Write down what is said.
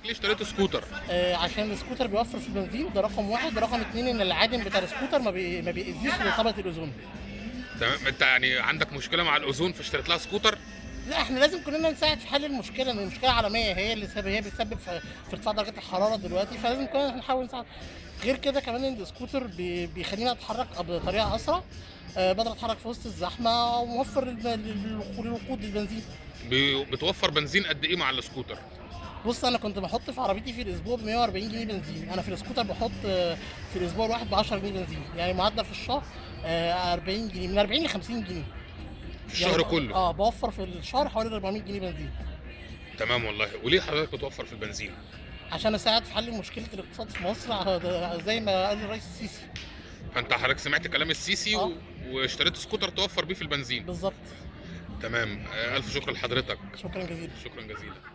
ليه اشتريت سكوتر آه، عشان السكوتر بيوفر في البنزين ده رقم واحد رقم اتنين ان العادم بتاع السكوتر ما, بي... ما بيأذيش لطبقه الاوزون تمام انت يعني عندك مشكله مع الاوزون فاشتريت لها سكوتر لا احنا لازم كلنا نساعد في حل المشكله ان المشكله عالميه هي اللي سبب هي بتسبب في, في ارتفاع درجات الحراره دلوقتي فلازم كلنا نحاول نساعد غير كده كمان ان السكوتر بي... بيخلينا نتحرك بطريقه اسرع آه، بدل اتحرك في وسط الزحمه وموفر لل- لل- للوقود للبنزين بي- بتوفر بنزين قد ايه مع السكوتر بص انا كنت بحط في عربيتي في الاسبوع ب 140 جنيه بنزين انا في السكوتر بحط آه، في الاسبوع الواحد ب 10 جنيه بنزين يعني معدل في الشهر آه، 40 جنيه من 40 ل 50 جنيه في الشهر يعني كله اه بوفر في الشهر حوالي 400 جنيه بنزين تمام والله وليه حضرتك بتوفر في البنزين عشان اساعد في حل مشكله الاقتصاد في مصر آه، زي ما قال الرئيس السيسي فانت حضرتك سمعت كلام السيسي و... آه. واشتريت سكوتر توفر بيه في البنزين بالظبط تمام آه، الف شكر لحضرتك شكرا جزيلا شكرا جزيلا